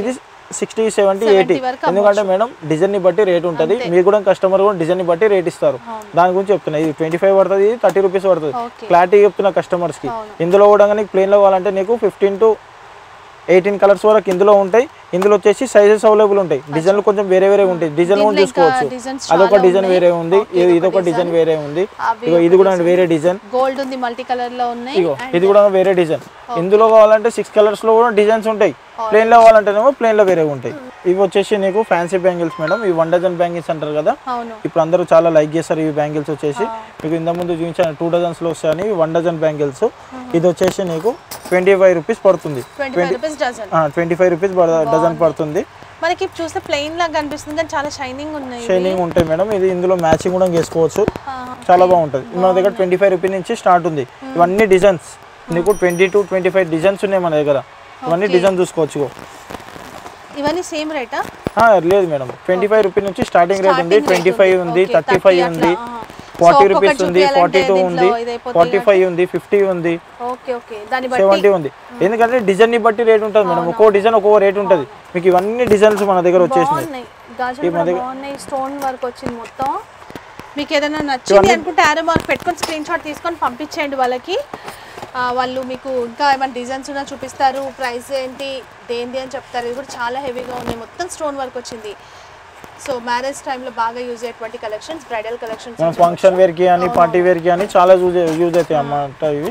సిక్స్టీ సెవెంటీ ఎయిటీ వరకు ఎందుకంటే మేడం డిజైన్ ని బట్టి రేట్ ఉంటుంది మీరు కూడా కస్టమర్ కూడా డిజైన్ ని బట్టి రేట్ ఇస్తారు దాని గురించి చెప్తున్నా ఇది ట్వంటీ ఫైవ్ పడుతుంది ఇది థర్టీ రూపీస్ పడుతుంది ఓకే క్లారిటీ చెప్తున్నా కస్టమర్స్ కి ఇందులో కూడా నీకు ప్లేన్ లో కావాలంటే నీకు ఫిఫ్టీన్ టు ఎయిటీన్ కలర్స్ వరకు ఇందులో ఉంటాయి ఇందులో వచ్చేసి సైజెస్ అవైలబుల్ ఉంటాయి డిజైన్లు కొంచెం వేరే వేరే ఉంటాయి డిజైన్ కూడా చూసుకోవచ్చు డిజైన్స్ అదొక డిజైన్ వేరే ఉంది ఇది ఇదొక డిజైన్ వేరే ఉంది ఇగో ఇది కూడా వేరే డిజైన్ గోల్డ్ ఉంది మల్టీ కలర్ లో ఉన్నాయి ఇగో ఇది కూడా వేరే డిజైన్ ఇందులో కావాలంటే సిక్స్ కలర్స్ లో కూడా డిజైన్స్ ఉంటాయి ప్లేన్ లో కావాలంటేనేమో ప్లేన్ లో వేరే ఉంటాయి ఇవి వచ్చేసి నీకు ఫ్యాన్సీ బ్యాంగిల్స్ మేడం ఇవి వన్ డజన్ బ్యాంగిల్స్ అంటారు కదా అవును ఇప్పుడు అందరూ చాలా లైక్ చేస్తారు ఈ బ్యాంగిల్స్ వచ్చేసి మీకు ఇంత ముందు చూపించాను టూ డజన్స్ లో వస్తాయని వన్ డజన్ బ్యాంగిల్స్ ఇది వచ్చేసి నీకు ట్వంటీ ఫైవ్ రూపీస్ పడుతుంది twenty five rupees dozen twenty five rupees dozen పడుతుంది మనకి చూస్తే ప్లెయిన్ లాగా కనిపిస్తుంది కానీ చాలా షైనింగ్ ఉన్నాయి షైనింగ్ ఉంటాయి మేడం ఇది ఇందులో మ్యాచింగ్ కూడా చేసుకోవచ్చు చాలా బాగుంటుంది మన దగ్గర ట్వంటీ ఫైవ్ రూపీ నుంచి స్టార్ట్ ఉంది ఇవన్నీ డిజైన్స్ నీకు twenty to twenty five designs ఉన్నాయి మన దగ్గర ఇవన్నీ డిజైన్ చూసుకోవచ్చు ఇగో. ఇవన్నీ సేమ్ రేటా ఆ, లేదు మేడం ట్వంటీ ఫైవ్ రూపీ నుంచి స్టార్టింగ్ రేట్ ఉంది ట్వంటీ ఫైవ్ ఉంది థర్టీ ఫైవ్ ఉంది ఫార్టీ రూపీస్ ఉంది ఫార్టీ టూ ఉంది ఫార్టీ ఫైవ్ ఉంది ఫిఫ్టీ ఉంది ఓకే ఓకే దాన్ని బట్టి సెవెంటీ ఉంది ఎందుకంటే డిజైన్ ని బట్టి రేట్ ఉంటుంది మేడం ఒక్కో డిజైన్ ఒక్కో రేట్ ఉంటుంది మీకు ఇవన్నీ డిజైన్స్ మన దగ్గర వచ్చేసినాయి బాగున్నాయి గాజులు కూడా బాగున్నాయి స్టోన్ వర్క్ వచ్చింది మొత్తం మీకు ఏదైనా నచ్చింది అనుకుంటే ఆరో మార్క్ పెట్టుకొని స్క్రీన్ షాట్ తీసుకొని పంపించేయండి వాళ్ళకి ఆ, వాళ్ళు మీకు ఇంకా ఏమైనా డిజైన్స్ ఉన్నా చూపిస్తారు ప్రైస్ ఏంటి దేంది అని చెప్తారు ఇది కూడా చాలా హెవీగా ఉన్నాయి మొత్తం స్టోన్ వర్క్ వచ్చింది సో మ్యారేజ్ టైంలో బాగా యూజ్ అయ్యేటువంటి కలెక్షన్స్ బ్రైడల్ కలెక్షన్స్ మన ఫంక్షన్ వేర్ కి అని పార్టీ వేర్ కి అని చాలా యూజ్ యూజ్ అవుతాయి అన్నమాట ఇవి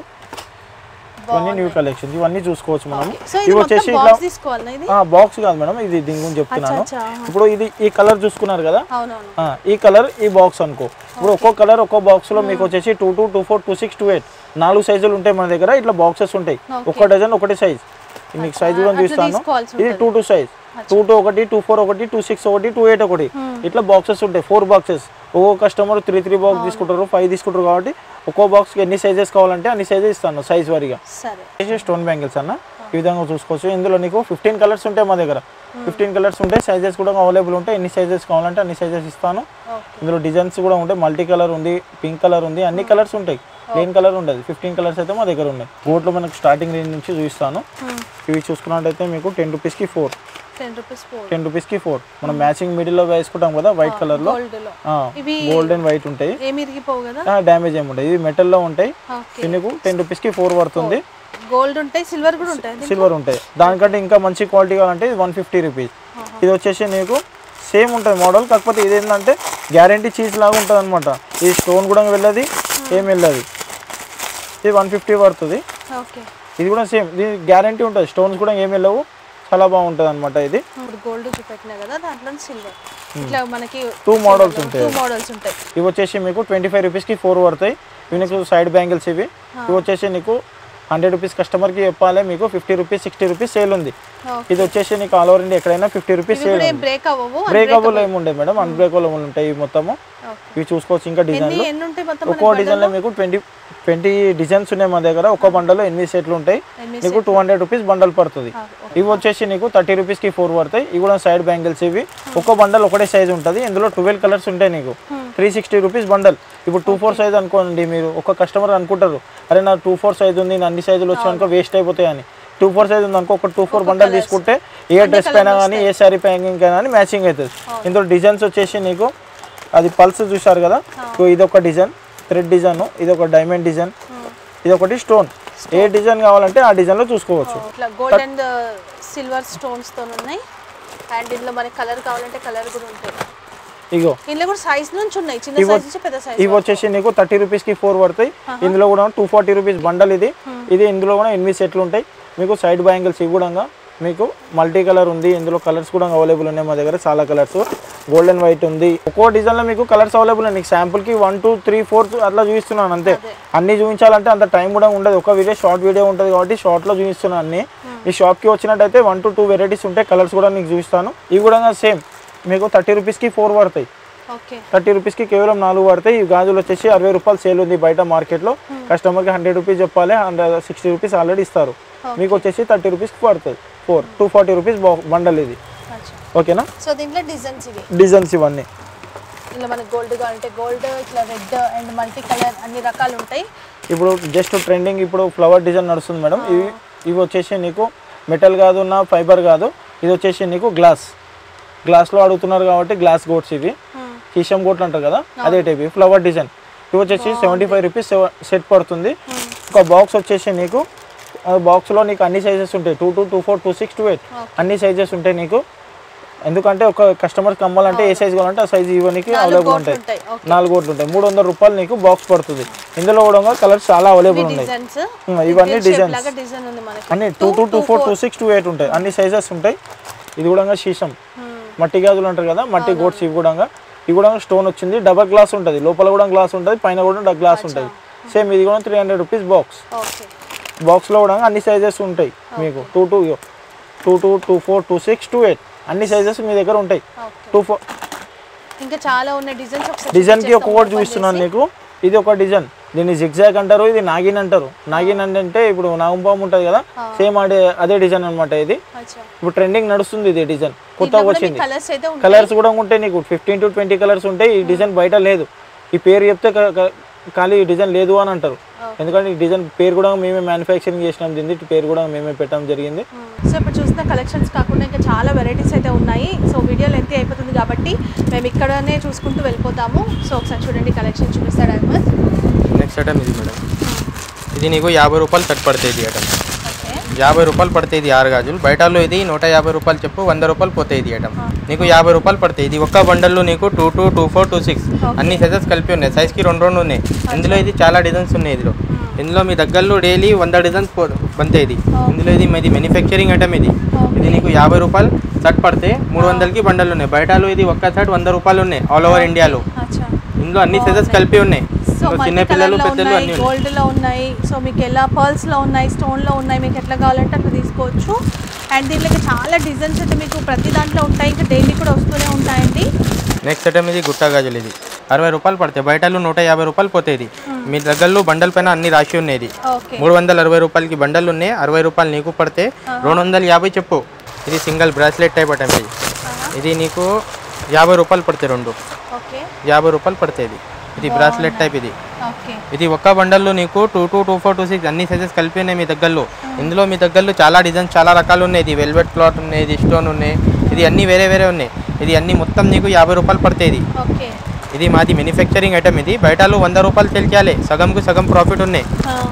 ఇవన్నీ న్యూ కలెక్షన్స్ ఇవన్నీ చూసుకోవచ్చు మనం సో ఇది ఇవి మొత్తం వచ్చేసి ఇట్లా బాక్స్ తీసుకోవాలన్నా ఇది బాక్స్ కాదు మేడం ఇది దీని గురించి చెప్తున్నాను అచ్చా, ఆహా. ఇప్పుడు ఇది ఈ కలర్ చూసుకున్నారు కదా అవునవును ఆ, ఈ కలర్ ఈ బాక్స్ అనుకో ఇప్పుడు ఒక్కో కలర్ ఒక్కో బాక్స్ లో మీకు వచ్చేసి two two two four two six two eight నాలుగు సైజులు ఉంటాయి మన దగ్గర ఇట్లా బాక్సెస్ ఉంటాయి ఒక డజన్ ఒకటి సైజ్ మీకు సైజ్ కూడా చూస్తాను తీసుకోవాల్సి ఇది two two size two two ఒకటి టూ ఫోర్ ఒకటి టూ సిక్స్ ఒకటి టూ ఎయిట్ ఒకటి ఇట్లా బాక్సెస్ ఉంటాయి ఫోర్ బాక్సెస్ ఒక్కో కస్టమర్ త్రీ త్రీ బాక్స్ తీసుకుంటారు ఫైవ్ తీసుకుంటారు కాబట్టి ఒక్కో బాక్స్కి ఎన్ని సైజెస్ కావాలంటే అన్ని సైజెస్ ఇస్తాను సైజ్ వారీగా సరే వచ్చేసి స్టోన్ బ్యాంగిల్స్ అన్న ఈ విధంగా చూసుకోవచ్చు ఇందులో నీకు ఫిఫ్టీన్ కలర్స్ ఉంటాయి మా దగ్గర ఫిఫ్టీన్ కలర్స్ ఉంటాయి సైజెస్ కూడా అవైలబుల్ ఉంటాయి ఎన్ని సైజెస్ కావాలంటే అన్ని సైజెస్ ఇస్తాను ఓకే ఇందులో డిజైన్స్ కూడా ఉంటాయి మల్టీ కలర్ ఉంది పింక్ కలర్ ఉంది అన్ని కలర్స్ ఉంటాయి ప్లెయిన్ కలర్ ఉండదు ఫిఫ్టీన్ కలర్స్ అయితే మా దగ్గర ఉన్నాయి గోట్లో మనకు స్టార్టింగ్ రేంజ్ నుంచి చూపిస్తాను ఇవి చూసుకున్నట్టయితే మీకు టెన్ రూపీస్కి four ten rupees four ten రూపీస్కి ఫోర్ మనం మ్యాచింగ్ మిడిల్లో వేసుకుంటాం కదా వైట్ కలర్లో గోల్డ్లో ఇవి గోల్డ్ అండ్ వైట్ ఉంటాయి ఏమి ఇరిగిపోవు కదా డ్యామేజ్ ఏమి ఉంటాయి ఇవి మెటల్లో ఉంటాయి ఓకే ఇది నీకు టెన్ రూపీస్కి ఫోర్ పడుతుంది గోల్డ్ ఉంటాయి సిల్వర్ కూడా ఉంటాయి సిల్వర్ ఉంటాయి దానికంటే ఇంకా మంచి క్వాలిటీ కావాలంటే ఇది వన్ ఫిఫ్టీ రూపీస్ ఇది వచ్చేసి నీకు సేమ్ ఉంటుంది మోడల్ కాకపోతే ఇది ఏంటంటే గ్యారంటీ చీజ్ లాగా ఉంటుంది అనమాట ఇది స్టోన్ కూడా వెళ్ళదు ఏం వెళ్ళదు ఇది వన్ ఫిఫ్టీ పడుతుంది ఓకే ఇది కూడా సేమ్ ఇది గ్యారంటీ ఉంటుంది స్టోన్స్ కూడా ఏం వెళ్ళవు చాలా బాగుంటుంది అనమాట ఇది ఇప్పుడు గోల్డ్ చూపెట్టినా కదా దాంట్లో సిల్వర్ ఇట్లా మనకి టూ మోడల్స్ ఉంటాయి టూ మోడల్స్ ఉంటాయి ఇవి వచ్చేసి మీకు ట్వంటీ ఫైవ్ రూపీస్కి ఫోర్ పడతాయి ఇవి నీకు సైడ్ బ్యాంగిల్స్ ఇవి ఇవి వచ్చేసి నీకు హండ్రెడ్ రూపీస్ కస్టమర్కి చెప్పాలి మీకు fifty rupees sixty rupees sale ఉంది ఓకే ఇది వచ్చేసి నీకు ఆల్ ఓవర్ ఇండియా ఎక్కడైనా ఫిఫ్టీ రూపీస్ సేల్ ఇప్పుడు ఏం బ్రేక్ అవ్వవు బ్రేకబుల్ ఏమి ఉండే మేడం అన్బ్రేకబుల్ ఉంటాయి ఇవి మొత్తము ఓకే ఇవి చూసుకోవచ్చు ఇంకా ఎన్ని డిజైన్లు ఎన్ని ఉంటాయి మొత్తం ఒక్కో డిజైన్లో మీకు ట్వంటీ ట్వంటీ డిజైన్స్ ఉన్నాయి మా దగ్గర ఒక్కో బండల్లో ఎనిమిది సెట్లు ఉంటాయి ఎనిమిది నీకు టూ హండ్రెడ్ రూపీస్ బండల్ పడుతుంది ఇవి వచ్చేసి నీకు థర్టీ రూపీస్కి ఫోర్ పడతాయి ఇవి కూడా సైడ్ బ్యాంగిల్స్ ఇవి ఒక్కో బండల్ ఒకటే సైజ్ ఉంటుంది ఇందులో ట్వెల్వ్ కలర్స్ ఉంటాయి నీకు త్రీ సిక్స్టీ రూపీస్ బండల్ ఇప్పుడు టూ ఫోర్ సైజ్ అనుకోండి మీరు ఒక కస్టమర్ అనుకుంటారు అరే నా టూ ఫోర్ సైజ్ ఉంది నేను అన్ని సైజులు వచ్చానుకో వేస్ట్ అయిపోతాయి అని టూ ఫోర్ సైజ్ ఉంది అనుకో ఒక టూ ఫోర్ బండల్ తీసుకుంటే ఏ డ్రెస్ పైన కానీ ఏ శారీ పైన కానీ మ్యాచింగ్ అవుతుంది ఇందులో డిజైన్స్ వచ్చేసి నీకు అది పల్స్ చూసారు కదా ఇగో ఇది ఒక డిజైన్ థ్రెడ్ డిజైన్ ఇది ఒక డైమండ్ డిజైన్ ఇది ఒకటి స్టోన్ ఏ డిజైన్ కావాలంటే ఆ డిజైన్లో చూసుకోవచ్చు ఇట్లా గోల్డ్ అండ్ సిల్వర్ స్టోన్స్ తో ఉన్నాయి అండ్ ఇందులో మనకి కలర్ కావాలంటే కలర్ కూడా ఉంటాయి ఇగో ఇందులో కూడా సైజ్ నుంచి ఉన్నాయి చిన్న సైజ్ నుంచి పెద్ద సైజ్ ఇవి వచ్చేసి నీకు థర్టీ రూపీస్కి ఫోర్ పడతాయి ఇందులో కూడా టూ ఫార్టీ రూపీస్ బండల్ ఇది ఇది ఇందులో కూడా ఎనిమిది సెట్లు ఉంటాయి మీకు సైడ్ బ్యాంగిల్స్ ఇవి కూడా మీకు మల్టీ కలర్ ఉంది ఇందులో కలర్స్ కూడా అవైలబుల్ ఉన్నాయి మా దగ్గర చాలా కలర్స్ గోల్డ్ అండ్ వైట్ ఉంది ఒక్కో డిజైన్లో మీకు కలర్స్ అవైలబుల్ ఉన్నాయి శాంపుల్కి వన్ టూ త్రీ ఫోర్ అట్లా చూపిస్తున్నాను అంతే అన్ని చూపించాలంటే అంత టైం కూడా ఉండదు ఒక వీడియో షార్ట్ వీడియో ఉంటుంది కాబట్టి షార్ట్లో చూపిస్తున్నాను అన్ని ఈ షాప్కి వచ్చినట్టయితే వన్ టు టూ వెరైటీస్ ఉంటాయి కలర్స్ కూడా మీకు చూపిస్తాను ఇవి కూడా సేమ్ మీకు థర్టీ రూపీస్కి ఫోర్ పడతాయి ఓకే థర్టీ రూపీస్కి కేవలం నాలుగు పడతాయి ఈ గాజులు వచ్చేసి అరవై రూపాయలు సేల్ ఉంది బయట మార్కెట్లో కస్టమర్కి హండ్రెడ్ రూపీస్ చెప్పాలి హండ్రెడ్ సిక్స్టీ రూపీస్ ఆల్రెడీ ఇస్తారు మీకు వచ్చేసి థర్టీ రూపీస్కి పడుతుంది four two forty rupees bundle ఇది ఓకేనా సో దీంట్లో డిజైన్స్ ఇవి డిజైన్స్ ఇవన్నీ ఇలా మనకి గోల్డ్ కావాలంటే గోల్డ్ ఇట్లా రెడ్ అండ్ మల్టీ కలర్ అన్ని రకాలు ఉంటాయి ఇప్పుడు జస్ట్ ట్రెండింగ్ ఇప్పుడు ఫ్లవర్ డిజైన్ నడుస్తుంది మేడం ఇవి ఇవి వచ్చేసి నీకు మెటల్ కాదు నా ఫైబర్ కాదు ఇది వచ్చేసి నీకు గ్లాస్ గ్లాస్లో అడుగుతున్నారు కాబట్టి గ్లాస్ గోట్స్ ఇవి కీషం గోట్లు అంటారు కదా అదే టైప్ ఇవి ఫ్లవర్ డిజైన్ ఇవి వచ్చేసి సెవెంటీ ఫైవ్ రూపీస్ సెట్ పడుతుంది ఒక బాక్స్ వచ్చేసి నీకు బాక్స్లో నీకు అన్ని సైజెస్ ఉంటాయి two two two four two six two eight అన్ని సైజెస్ ఉంటాయి నీకు ఎందుకంటే ఒక కస్టమర్కి అమ్మాలంటే ఏ సైజ్ కావాలంటే ఆ సైజ్ ఇవ్వడానికి అవైలబుల్ ఉంటాయి ఉంటాయి ఓకే నాలుగు కోట్లు ఉంటాయి మూడు వందల రూపాయలు నీకు బాక్స్ పడుతుంది ఇందులో కూడా కలర్స్ చాలా అవైలబుల్ ఉన్నాయి డిజైన్స్ ఉమ్, ఇవన్నీ డిజైన్స్ లాగా డిజైన్ ఉంది మనకి అన్ని two two two four two six two eight ఉంటాయి అన్ని సైజెస్ ఉంటాయి ఇది కూడా శీషం మట్టి గాజులు అంటారు కదా మట్టి గోట్స్ ఇవి కూడా ఇవి కూడా స్టోన్ వచ్చింది డబల్ గ్లాస్ ఉంటుంది లోపల కూడా గ్లాస్ ఉంటుంది పైన కూడా గ్లాస్ ఉంటుంది సేమ్ ఇది కూడా three hundred rupees box okay బాక్స్లో కూడా అన్ని సైజెస్ ఉంటాయి మీకు two two two two two four two six two eight అన్ని సైజెస్ మీ దగ్గర ఉంటాయి ఓకే టూ ఫోర్ ఇంకా చాలా ఉన్నాయి డిజైన్స్ ఒకసారి డిజైన్కి ఒక్కొక్కటి చూపిస్తున్నాను నీకు ఇది ఒక డిజైన్ దీన్ని జిగ్జాగ్ అంటారు ఇది నాగిన్ అంటారు నాగిన్ అంటే ఇప్పుడు నాగంపాము ఉంటుంది కదా సేమ్ అదే అదే డిజైన్ అనమాట ఇది అచ్చా ఇప్పుడు ట్రెండింగ్ నడుస్తుంది ఇది డిజైన్ కొత్తగా వచ్చింది కలర్స్ అయితే ఉంటాయి కలర్స్ కూడా ఉంటాయి నీకు ఫిఫ్టీన్ టు ట్వంటీ కలర్స్ ఉంటాయి ఈ డిజైన్ బయట లేదు ఈ పేరు చెప్తే క- క- ఖాళీ ఈ డిజైన్ లేదు అని అంటారు ఎందుకంటే ఈ డిజైన్ పేరు కూడా మేమే మ్యానుఫ్యాక్చరింగ్ చేసినాం దీన్ని ఈ పేరు కూడా మేమే పెట్టడం జరిగింది సో ఇప్పుడు చూసిన కలెక్షన్స్ కాకుండా ఇంకా చాలా వెరైటీస్ అయితే ఉన్నాయి సో వీడియో లెంత్ అయిపోతుంది కాబట్టి మేము ఇక్కడనే చూసుకుంటూ వెళ్ళిపోతాము సో ఒకసారి చూడండి కలెక్షన్ చూపిస్తాడు అహ్మద్ నెక్స్ట్ ఐటమ్ ఇది మేడం ఇది నీకు యాభై రూపాయలు సెట్ పడుతుంది ఇది ఐటమ్ ఓకే యాభై రూపాయలు పడతాయి ఇది ఆరు గాజులు బయటలో ఇది నూట యాభై రూపాయలు చెప్పు వంద రూపాయలు పోతాయి ఇది ఐటమ్ నీకు యాభై రూపాయలు పడతాయి ఇది ఒక్క బండల్లో నీకు two two two four two six అన్ని సైజెస్ కలిపి ఉన్నాయి సైజ్కి రెండు రెండు ఉన్నాయి ఇందులో ఇది చాలా డిజైన్స్ ఉన్నాయి ఇందులో ఇందులో మీ దగ్గరలో డైలీ వంద డిజైన్స్ పో బంతాయి ఇది ఇందులో ఇది మీది మ్యానుఫ్యాక్చరింగ్ ఐటమ్ ఇది ఇది నీకు యాభై రూపాయలు సెట్ పడితే మూడు వందలకి బండలు ఉన్నాయి బయటలో ఇది ఒక్క సెట్ వంద రూపాయలు ఉన్నాయి ఆల్ ఓవర్ ఇండియాలో అచ్చా ఇందులో అన్ని సైజెస్ కలిపి ఉన్నాయి సో ఇందులో చిన్న మల్టీ పిల్లలు కలర్లో పెద్దలు ఉన్నాయి అన్ని ఉన్నాయి గోల్డ్లో ఉన్నాయి సో మీకు ఎలా పర్ల్స్లో ఉన్నాయి స్టోన్లో ఉన్నాయి మీకు ఎట్లా కావాలంటే అట్లా తీసుకోవచ్చు అండ్ దీంట్లో చాలా డిజైన్స్ అయితే మీకు ప్రతి దాంట్లో ఉంటాయి ఇంకా డైలీ కూడా వస్తూనే ఉంటాయండి నెక్స్ట్ ఐటమ్ ఇది గుట్ట గాజులు ఇది అరవై రూపాయలు పడతాయి బయటలో నూట యాభై రూపాయలు పోతాయి ఇది మీ దగ్గరలో బండల్ పైన అన్ని రాసి ఉన్నాయి ఇది ఓకే మూడు వందల అరవై రూపాయలకి బండలు ఉన్నాయి అరవై రూపాయలు నీకు పడితే రెండు వందల యాభై చెప్పు ఇది సింగిల్ బ్రాస్లెట్ టైప్ ఐటమ్ ఇది ఇది నీకు యాభై రూపాయలు పడతాయి రెండు ఓకే యాభై రూపాయలు పడతాయి ఇది ఇది బ్రాస్లెట్ టైప్ ఇది ఓకే ఇది ఒక్క బండల్లో నీకు two two two four two six అన్ని సైజెస్ కలిపి ఉన్నాయి మీ దగ్గరలో ఇందులో మీ దగ్గరలో చాలా డిజైన్స్ చాలా రకాలు ఉన్నాయి ఇది వెల్వెట్ క్లాత్ ఉన్నాయి ఇది స్టోన్ ఉన్నాయి ఇది అన్ని వేరే వేరే ఉన్నాయి ఇది అన్ని మొత్తం నీకు యాభై రూపాయలు పడతాయి ఇది ఓకే ఇది మాది మ్యానుఫ్యాక్చరింగ్ ఐటమ్ ఇది బయటలో వంద రూపాయలు తెలియాలి సగంకు సగం ప్రాఫిట్ ఉన్నాయి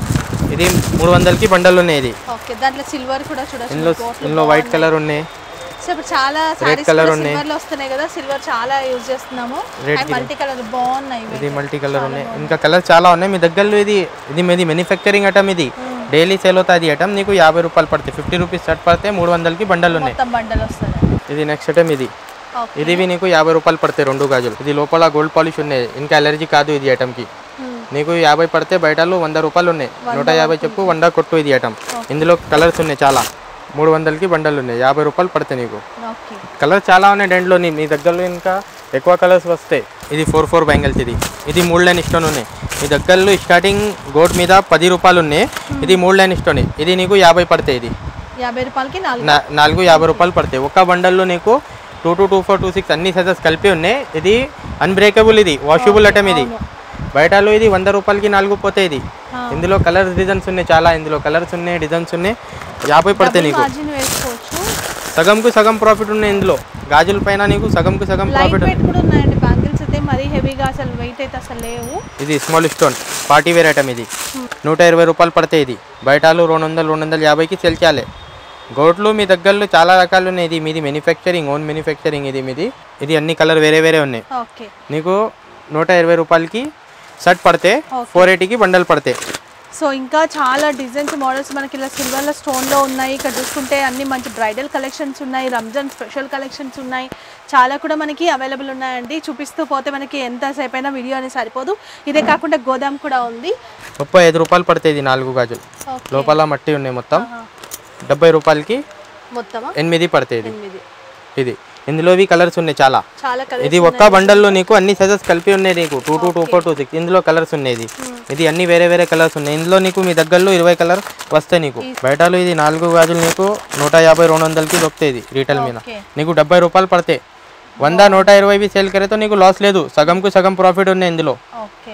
ఇది మూడు వందలకి బండలు ఉన్నాయి ఇది ఓకే దాంట్లో సిల్వర్ కూడా చూడొచ్చు ఇందులో మీకు. ఇందులో వైట్ కలర్ ఉన్నాయి సో ఇప్పుడు చాలా సారీస్ colour కూడా ఉన్నాయి. సిల్వర్ లో వస్తున్నాయి కదా సిల్వర్ చాలా యూజ్ చేస్తున్నాము Red అండ్ మల్టీ కలర్ బాగున్నాయి ఇవి. ఇది మల్టీ కలర్ ఉన్నాయి ఇంకా కలర్ చాలా ఉన్నాయి మీ దగ్గరలో ఇది ఇది మీది మ్యానుఫ్యాక్చరింగ్ ఐటమ్ ఇది డైలీ సేల్ అవుతుంది ఐటమ్ నీకు యాభై రూపాయలు పడతాయి ఫిఫ్టీ రూపీస్ షర్ట్ పడితే మూడు వందలకి బండలు ఉన్నాయి మొత్తం బండల్ వస్తుంది ఇది నెక్స్ట్ ఐటమ్ ఇది ఓకే ఇది ఇవి నీకు యాభై రూపాయలు పడతాయి రెండు గాజులు ఇది లోపల గోల్డ్ పాలిష్ ఉన్నాయి ఇంకా అలర్జీ కాదు ఇది ఐటమ్కి నీకు యాభై పడితే బయటలో వంద రూపాయలు ఉన్నాయి నూట యాభై చెప్పు వంద కొట్టు ఇది ఐటమ్ ఇందులో కలర్స్ ఉన్నాయి చాలా మూడు వందలకి బండలు ఉన్నాయి యాభై రూపాయలు పడతాయి నీకు ఓకే కలర్స్ చాలా ఉన్నాయి దాంట్లో నీ మీ దగ్గరలో ఇంకా ఎక్కువ కలర్స్ వస్తాయి ఇది ఫోర్ ఫోర్ బ్యాంగిల్స్ ఇది ఇది మూడు లైన్ ఇష్టం ఉన్నాయి మీ దగ్గరలో స్టార్టింగ్ గోట్ మీద పది రూపాయలు ఉన్నాయి ఇది మూడు లైన్ ఇష్టం ఇది నీకు యాభై పడతాయి ఇది యాభై రూపాయలకి నాలుగు నా- నాలుగు యాభై రూపాయలు పడతాయి ఒక్క బండల్లో నీకు two two two four two six అన్ని సైజెస్ కలిపి ఉన్నాయి ఇది అన్బ్రేకబుల్ ఇది వాషబుల్ ఐటమ్ ఇది బయటలో ఇది వంద రూపాయలకి నాలుగు పోతాయి ఇది ఇందులో కలర్స్ డిజైన్స్ ఉన్నాయి చాలా ఇందులో కలర్స్ ఉన్నాయి డిజైన్స్ ఉన్నాయి యాభై పడతాయి నీకు మార్జిన్ వేసుకోవచ్చు సగంకు సగం ప్రాఫిట్ ఉన్నాయి ఇందులో గాజుల పైన నీకు సగంకు సగం లైట్ ప్రాఫిట్ వెయిట్ కూడా ఉన్నాయండి బ్యాంగిల్స్ అయితే మరీ హెవీగా అసలు వెయిట్ అయితే అసలు లేవు ఇది small stone party wear item ఇది నూట ఇరవై రూపాయలు పడతాయి ఇది బయటలో రెండు వందలు రెండు వందల యాభైకి సెల్ చేయాలి గోట్లు మీ దగ్గరలో చాలా రకాలు ఉన్నాయి ఇది మీది మ్యానుఫ్యాక్చరింగ్ ఓన్ మ్యానుఫ్యాక్చరింగ్ ఇది మీది ఇది అన్ని కలర్ వేరే వేరే ఉన్నాయి ఓకే నీకు నూట ఇరవై రూపాయలకి షర్ట్ పడితే ఫోర్ ఎయిటీకి బండల్ పడతాయి సో ఇంకా చాలా డిజైన్స్ మోడల్స్ మనకి ఇలా సిల్వర్లో స్టోన్లో ఉన్నాయి ఇక్కడ చూసుకుంటే అన్ని మంచి బ్రైడల్ కలెక్షన్స్ ఉన్నాయి రంజాన్ స్పెషల్ కలెక్షన్స్ ఉన్నాయి చాలా కూడా మనకి అవైలబుల్ ఉన్నాయండి చూపిస్తూ పోతే మనకి ఎంతసేపు అయినా వీడియో అనేది సరిపోదు ఇదే కాకుండా గోదాం కూడా ఉంది ముప్పై ఐదు రూపాయలు పడతాయి ఇది నాలుగు గాజులు ఓకే లోపల మట్టి ఉన్నాయి మొత్తం ఆహా. డెబ్బై రూపాయలకి మొత్తమా ఎనిమిది పడతాయి ఇది ఎనిమిది ఇది ఇందులోవి కలర్స్ ఉన్నాయి చాలా చాలా కలర్ ఇది ఒక్క బండల్లో నీకు అన్ని సైజెస్ కలిపి ఉన్నాయి నీకు two two two four two six ఇందులో కలర్స్ ఉన్నాయి ఇది ఇది అన్ని వేరే వేరే కలర్స్ ఉన్నాయి ఇందులో నీకు మీ దగ్గరలో ఇరవై కలర్ వస్తాయి నీకు బయటలో ఇది నాలుగు గాజులు నీకు నూట యాభై రెండు వందలకి దొరుకుతాయి ఇది రీటైల్ మీద ఓకే. నీకు డెబ్బై రూపాయలు పడతాయి వంద నూట ఇరవై సేల్ కరేతో నీకు లాస్ లేదు సగంకు సగం ప్రాఫిట్ ఉన్నాయి ఇందులో ఓకే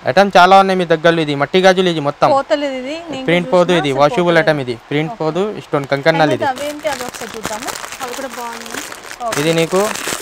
ఐటమ్ చాలా ఉన్నాయి మీ దగ్గరలో ఇది మట్టి గాజులు ఇది మొత్తం పోతలేదు ఇది నేను ప్రింట్ పోదు ఇది వాషబుల్ ఐటమ్ ఇది ప్రింట్ పోదు స్టోన్ కంకన్నాలు ఇది అవేంటి అది ఒకసారి చూద్దాము అవి కూడా బాగున్నాయి ఓకే. ఇది నీకు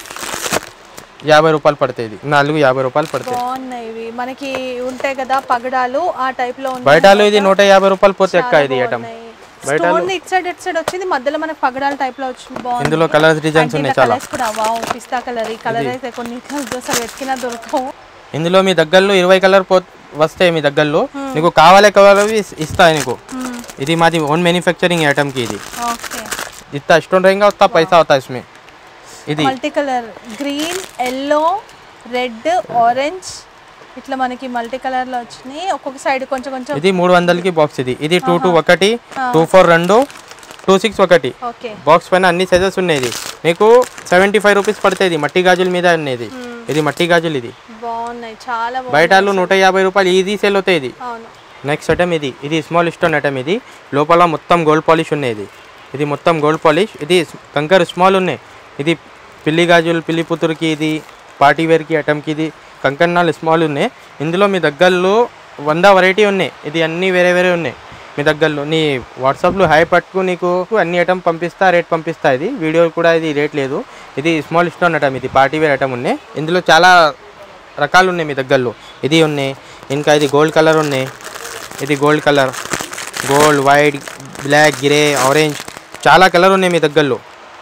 యాభై రూపాయలు పడతాయి ఇది నాలుగు యాభై రూపాయలు పడతాయి బాగున్నాయి ఇవి మనకి ఉంటాయి కదా పగడాలు ఆ టైప్ లో ఉన్నాయి బయటలో ఇది నూట యాభై రూపాయలు పోతే ఎక్క ఇది item stone it side it side వచ్చింది మధ్యలో మనకి పగడాల టైప్ లో వచ్చింది బాగుంది ఇందులో కలర్స్ డిజైన్స్ ఉన్నాయి చాలా కలర్స్ కూడా వావ్ పిస్తా కలర్ ఈ కలర్ అయితే కొన్ని అసలు వెతికినా దొరకవు ఇందులో మీ దగ్గరలో ఇరవై కలర్ పో వస్తాయి మీ దగ్గరలో నీకు కావాలే కావాలి ఇస్తా నీకు ఇది మాది ఓన్ మ్యానుఫ్యాక్చరింగ్ ఐటమ్ की ఇది ఓకే जितना स्टोन रहेगा उतना पैसा होता है इसमें ఇది multi colour green yellow red orange ఇట్లా మనకి మల్టీ కలర్ లో వచ్చినాయి ఒక్కొక్క సైడ్ కొంచెం కొంచెం ఇది మూడు వందలకి బాక్స్ ఇది ఇది టూ టూ ఒకటి టూ ఫోర్ రెండు టూ సిక్స్ ఒకటి ఓకే బాక్స్ పైన అన్ని సైజెస్ ఉన్నాయి ఇది మీకు సెవెంటీ ఫైవ్ రూపీస్ పడుతుంది ఇది మట్టి గాజుల మీద అనేది ఇది మట్టి గాజులు ఇది బాగున్నాయి చాలా బాగున్నాయి బయటలో నూట యాభై రూపాయలు ఈజీ సేల్ అవుతాయి ఇది అవును నెక్స్ట్ ఐటమ్ ఇది ఇది స్మాల్ స్టోన్ ఐటమ్ ఇది లోపల మొత్తం గోల్డ్ పాలిష్ ఉన్నాయి ఇది ఇది మొత్తం గోల్డ్ పాలిష్ ఇది కంకర్ స్మాల్ ఉన్నాయి ఇది పిల్లి గాజులు పిల్లి పుత్రుకి ఇది పార్టీ వేర్కి ఐటమ్కి ఇది కంకన్నాలు స్మాల్ ఉన్నాయి ఇందులో మీ దగ్గరలో వంద వెరైటీ ఉన్నాయి ఇది అన్నీ వేరే వేరే ఉన్నాయి మీ దగ్గరలో నీ వాట్సాప్లో హై పట్టుకు నీకు అన్ని ఐటమ్ పంపిస్తా రేట్ పంపిస్తా ఇది వీడియో కూడా ఇది రేట్ లేదు ఇది స్మాల్ స్టోన్ ఐటమ్ ఇది పార్టీ వేర్ ఐటమ్ ఉన్నాయి ఇందులో చాలా రకాలు ఉన్నాయి మీ దగ్గరలో ఇది ఉన్నాయి ఇంకా ఇది గోల్డ్ కలర్ ఉన్నాయి ఇది gold colour gold white black grey orange చాలా కలర్ ఉన్నాయి మీ దగ్గరలో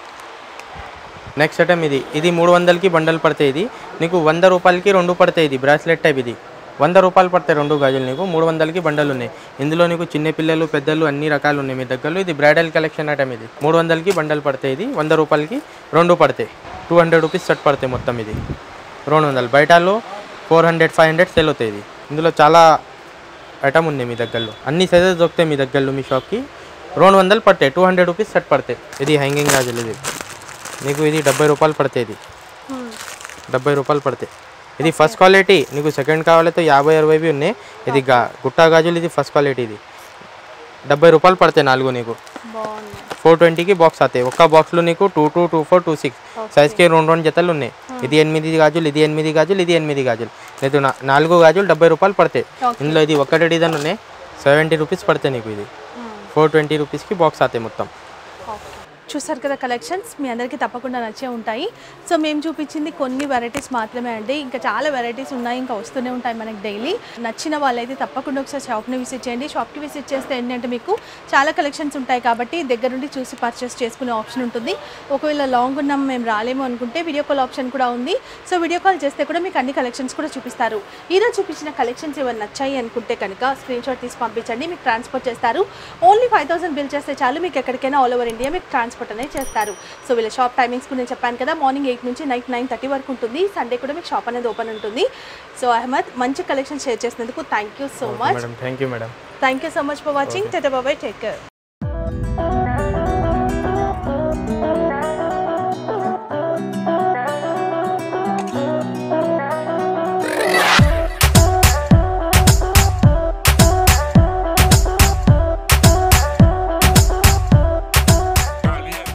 నెక్స్ట్ ఐటమ్ ఇది ఇది మూడు వందలకి బండల్ పడతాయి ఇది నీకు వంద రూపాయలకి రెండు పడతాయి ఇది బ్రాస్లెట్ టైప్ ఇది వంద రూపాయలు పడతాయి రెండు గాజులు నీకు మూడు వందలకి బండలు ఉన్నాయి ఇందులో నీకు చిన్న పిల్లలు పెద్దలు అన్ని రకాలు ఉన్నాయి మీ దగ్గరలో ఇది బ్రైడల్ కలెక్షన్ ఐటమ్ ఇది మూడు వందలకి బండలు పడతాయి ఇది వంద రూపాయలకి రెండు పడతాయి టూ హండ్రెడ్ రూపీస్ సెట్ పడతాయి మొత్తం ఇది రెండు వందలు బయటలో four hundred five hundred sell అవుతాయి ఇది ఇందులో చాలా ఐటమ్ ఉంది మీ దగ్గరలో అన్ని సైజెస్ దొరుకుతాయి మీ దగ్గరలో మీ షాప్కి రెండు వందలు పడతాయి టూ హండ్రెడ్ రూపీస్ సెట్ పడతాయి ఇది హ్యాంగింగ్ గాజులు ఇది నీకు ఇది డెబ్బై రూపాయలు పడతాయి ఇది డెబ్బై రూపాయలు పడతాయి ఇది ఫస్ట్ క్వాలిటీ నీకు సెకండ్ కావాలైతే యాభై అరవైవి ఉన్నాయి ఇది గా గుట్టా గాజులు ఇది ఫస్ట్ క్వాలిటీ ఇది డెబ్బై రూపాయలు పడతాయి నాలుగు నీకు బాగున్నాయి ఫోర్ ట్వంటీకి బాక్స్ అవుతాయి ఒక్క బాక్స్లో నీకు two two two four two six సైజ్కి రెండు రెండు జతలు ఉన్నాయి ఇది ఎనిమిది గాజులు ఇది ఎనిమిది గాజులు ఇది ఎనిమిది గాజులు లేదు నా- నాలుగు గాజులు డెబ్బై రూపాయలు పడతాయి ఇందులో ఇది ఒకటి డిజైన్ ఉన్నాయి సెవెంటీ రూపీస్ పడతాయి నీకు ఇది ఫోర్ ట్వంటీ రూపీస్కి బాక్స్ అవుతాయి మొత్తం చూసారు కదా కలెక్షన్స్ మీ అందరికీ తప్పకుండా నచ్చే ఉంటాయి సో మేము చూపించింది కొన్ని వెరైటీస్ మాత్రమే అండి ఇంకా చాలా వెరైటీస్ ఉన్నాయి ఇంకా వస్తూనే ఉంటాయి మనకి డైలీ నచ్చిన వాళ్ళైతే తప్పకుండా ఒకసారి షాప్ని విజిట్ చేయండి షాప్కి విజిట్ చేస్తే ఏంటంటే మీకు చాలా కలెక్షన్స్ ఉంటాయి కాబట్టి దగ్గర నుండి చూసి పర్చేస్ చేసుకునే ఆప్షన్ ఉంటుంది ఒకవేళ లాంగ్ ఉన్నాం మేము రాలేము అనుకుంటే వీడియో కాల్ ఆప్షన్ కూడా ఉంది సో వీడియో కాల్ చేస్తే కూడా మీకు అన్ని కలెక్షన్స్ కూడా చూపిస్తారు ఈరోజు చూపించిన కలెక్షన్స్ ఏమైనా నచ్చాయి అనుకుంటే కనుక స్క్రీన్ షాట్ తీసి పంపించండి మీకు ట్రాన్స్పోర్ట్ చేస్తారు ఓన్లీ ఫైవ్ థౌసండ్ బిల్ చేస్తే చాలు మీకు ఎక్కడికైనా ఆల్ ఓవర్ ఇండియా మీకు ట్రాన్స్పోర్ట్ అనేది చేస్తారు సో వీళ్ళ షాప్ టైమింగ్స్ కూడా నేను చెప్పాను కదా మార్నింగ్ ఎయిట్ నుంచి నైట్ నైన్ థర్టీ వరకు ఉంటుంది సండే కూడా మీకు షాప్ అనేది ఓపెన్ ఉంటుంది సో అహ్మద్ మంచి కలెక్షన్ షేర్ చేసినందుకు thank you so much madam thank you madam thank you so much for watching టెట బాబాయ్ టేక్ కేర్